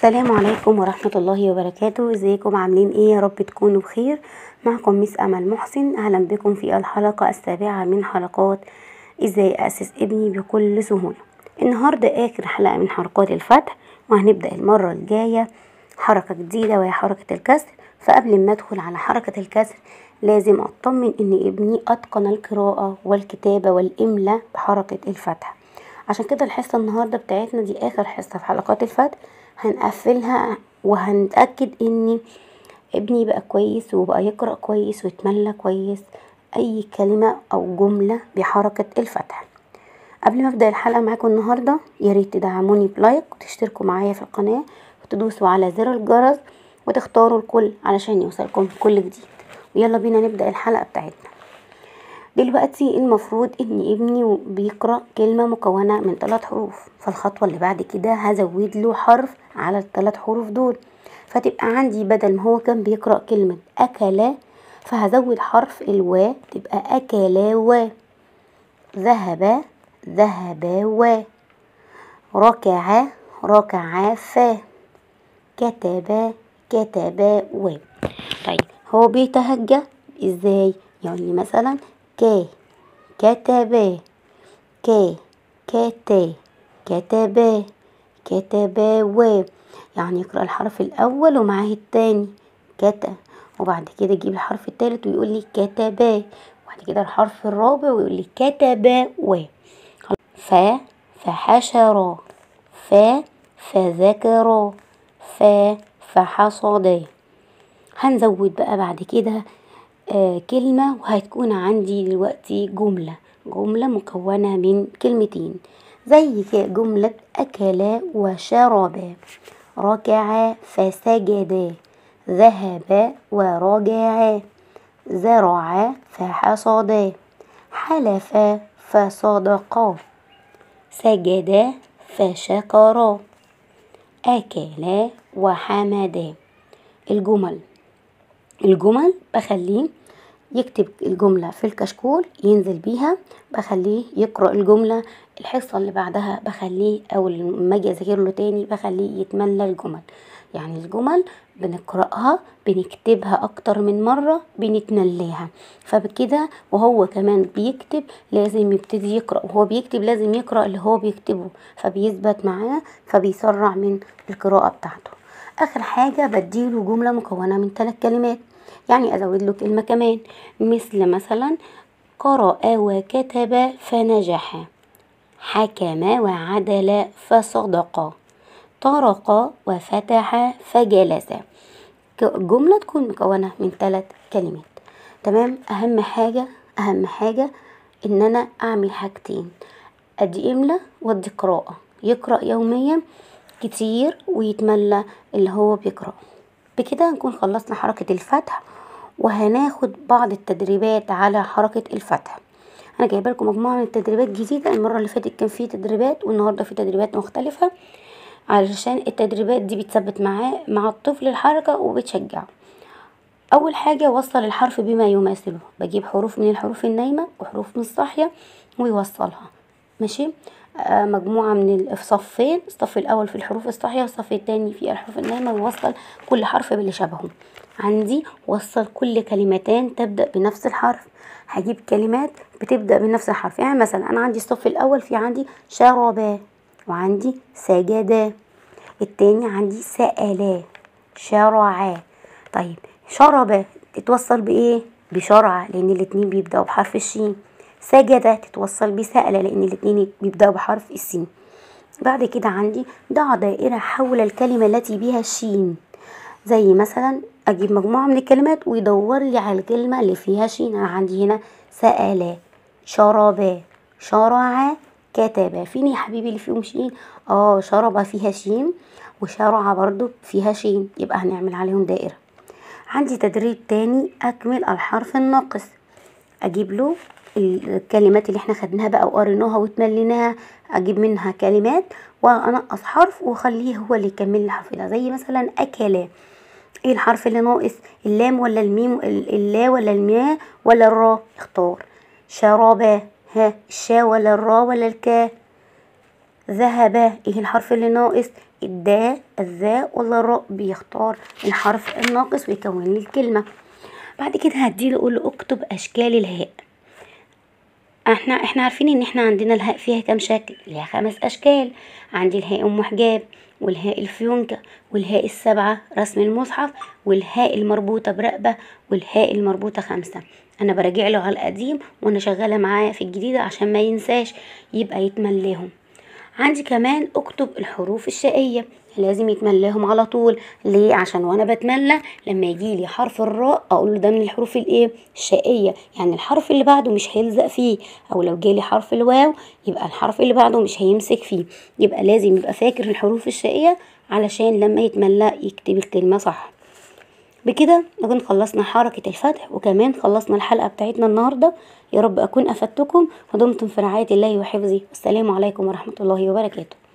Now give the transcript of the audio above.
السلام عليكم ورحمة الله وبركاته ازيكم عاملين ايه يا رب تكونوا بخير معكم ميس امل محسن اهلا بكم في الحلقة السابعة من حلقات ازاي اسس ابني بكل سهولة النهاردة اخر حلقة من حلقات الفتح وهنبدأ المرة الجاية حركة جديدة وهي حركة الكسر فقبل ما ادخل على حركة الكسر لازم اطمن ان ابني اتقن القراءة والكتابة والاملاء بحركة الفتح عشان كده الحصة النهاردة بتاعتنا دي اخر حصة في حلقات الفتح هنقفلها وهنتأكد ان ابني بقى كويس وبقى يقرأ كويس ويتملى كويس اي كلمة او جملة بحركة الفتح قبل ما ابدأ الحلقة معاكم النهاردة ياريت تدعموني بلايك وتشتركوا معايا في القناة وتدوسوا على زر الجرس وتختاروا الكل علشان يوصلكم كل جديد ويلا بينا نبدأ الحلقة بتاعتنا دلوقتي المفروض ان ابني بيقرأ كلمة مكونة من ثلاث حروف فالخطوة اللي بعد كده هزود له حرف على الثلاث حروف دول فتبقى عندي بدل ما هو كان بيقرأ كلمة أكلا فهزود حرف الوا تبقى أكلا و ذهب ذهبا و ركع ركعا فا كتب كتبا و طيب هو بيتهجى ازاي يعني مثلا ك كتب ك كت كتب كتبا و يعني يقرأ الحرف الأول ومعاه التاني كتا وبعد كده يجيب الحرف التالت ويقول لي كتبا وبعد كده الحرف الرابع ويقول لي كتبا و ف فحشر ف فذكر ف فحصد هنزود بقى بعد كده آه كلمة وهتكون عندي دلوقتي جملة جملة مكونة من كلمتين زي جملة أكل وشرب ركع فسجد ذهب ورجع زرع فحصد حلف فصدق سجد فشكر أكل وحمد الجمل الجمل بخليه يكتب الجملة في الكشكول ينزل بيها بخليه يقرأ الجملة الحصة اللي بعدها بخليه أو لما أجي أذاكر له تاني بخليه يتملى الجمل يعني الجمل بنقرأها بنكتبها أكتر من مرة بنتملاها فبكده وهو كمان بيكتب لازم يبتدي يقرأ وهو بيكتب لازم يقرأ اللي هو بيكتبه فبيثبت معاه فبيسرع من القراءة بتاعته آخر حاجة بديله جملة مكونة من ثلاث كلمات يعني أزود له كلمة كمان مثل مثلا قرأ وكتب فنجح حكم وعدل فصدق طرق وفتح فجلس جملة تكون مكونة من ثلاث كلمات تمام أهم حاجة أهم حاجة إن أنا أعمل حاجتين أدي إملة وأدي قراءة يقرأ يوميا كتير ويتملى اللي هو بيقرأه بكده نكون خلصنا حركة الفتح وهناخد بعض التدريبات على حركة الفتح انا جايبه لكم مجموعه من التدريبات جديده المره اللي فاتت كان في تدريبات والنهارده في تدريبات مختلفه علشان التدريبات دي بتثبت معاه مع الطفل الحركه وبتشجعه اول حاجه وصل الحرف بما يماثله بجيب حروف من الحروف النايمه وحروف من الصاحيه ويوصلها ماشي آه مجموعة من الصفين الصف الأول في الحروف الصحيحة والصف الثاني في الحروف النايمة ويوصل كل حرف باللي شبهه عندي وصل كل كلمتان تبدأ بنفس الحرف هجيب كلمات بتبدأ بنفس الحرف يعني مثلا أنا عندي الصف الأول في عندي شربا وعندي سجدا التاني عندي سألا شرعا طيب شربا تتوصل بإيه؟ بشرعة لأن الاتنين بيبدأوا بحرف الشين سجد تتوصل بسألة لأن الاتنين بيبدأوا بحرف السين بعد كده عندي ضع دائرة حول الكلمة التي بها الشين زي مثلا أجيب مجموعة من الكلمات ويدور لي على الكلمة اللي فيها شين أنا عندي هنا سأل شرب شرع كتب فين يا حبيبي اللي فيهم شين اه شرب فيها شين وشرع برضو فيها شين يبقى هنعمل عليهم دائرة عندي تدريب تاني أكمل الحرف الناقص أجيب له الكلمات اللي احنا خدناها بقى وقريناها وتمليناها اجيب منها كلمات وانقص حرف واخليه هو اللي يكمل الحرف ده زي مثلا اكل ايه الحرف اللي ناقص اللام ولا الميم اللا ولا المياه ولا الراء اختار شرب ها الشا ولا الراء ولا الكا ذهب ايه الحرف اللي ناقص الداء الذاء ولا الراء بيختار الحرف الناقص ويكون لي الكلمة بعد كده هديله اقول له اكتب اشكال الهاء احنا احنا عارفين ان احنا عندنا الهاء فيها كام شكل ليها خمس اشكال عندي الهاء ام حجاب والهاء الفيونكة والهاء السبعة رسم المصحف والهاء المربوطة برقبة والهاء المربوطة خمسة انا براجع له على القديم وانا شغالة معاه في الجديدة عشان ما ينساش يبقى يتملاهم عندي كمان اكتب الحروف الشقية لازم يتملاهم على طول ليه عشان وانا بتملى لما يجي لي حرف الراء اقول له ده من الحروف الايه الشقيه يعني الحرف اللي بعده مش هيلزق فيه او لو جالي حرف الواو يبقى الحرف اللي بعده مش هيمسك فيه يبقى لازم يبقى فاكر الحروف الشقيه علشان لما يتملى يكتب الكلمه صح بكده نكون خلصنا حركة الفتح وكمان خلصنا الحلقة بتاعتنا النهاردة يا رب أكون أفدتكم ودمتم في رعاية الله وحفظه والسلام عليكم ورحمة الله وبركاته